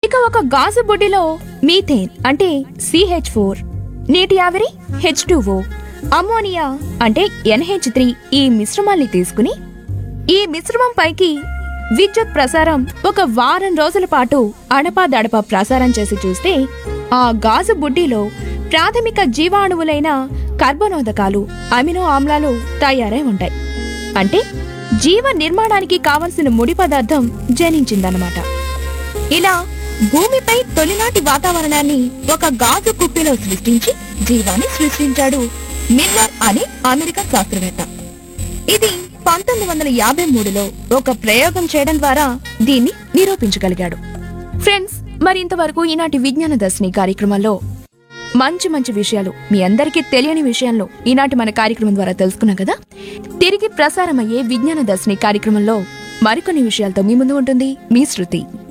ఇక ఒక గాజు బుడ్డిలో మీథేన్ అంటే సిహెచ్ ఫోర్ నీటి ఆవిరి హెచ్ టూఓ అమ్మోనియా అంటే ఎన్హెచ్ త్రీ ఈ మిశ్రమాల్ని తీసుకుని ఈ మిశ్రమం పైకి విద్యుత్ ప్రసారం ఒక వారం రోజుల పాటు అడపాదడప ప్రసారం చేసి చూస్తే ఆ గాజు బుడ్డిలో ప్రాథమిక జీవాణువులైన కర్బనోదకాలు అమినో ఆమ్లాలు తయారై ఉంటాయి అంటే జీవ నిర్మాణానికి కావలసిన ముడి పదార్థం జనించిందన్నమాట ఇలా భూమిపై తొలినాటి వాతావరణాన్ని ఒక గాజు కుప్పిలో సృష్టించి జీవాన్ని సృష్టించాడు మిల్లర్ అనే అమెరికన్ శాస్త్రవేత్త ఇది పంతొమ్మిది వందల యాభై మూడులో ఒక ప్రయోగం చేయడం ద్వారా దీన్ని నిరూపించగలిగాడు ఫ్రెండ్స్ మరి ఇంతవరకు ఈనాటి విజ్ఞాన దర్శిని కార్యక్రమంలో మంచి మంచి విషయాలు మీ అందరికీ తెలియని విషయాల్లో ఈనాటి మన కార్యక్రమం ద్వారా తెలుసుకున్నాం కదా తిరిగి ప్రసారమయ్యే విజ్ఞాన దర్శిని కార్యక్రమంలో మరికొన్ని విషయాలతో మీ ముందు ఉంటుంది మీ శృతి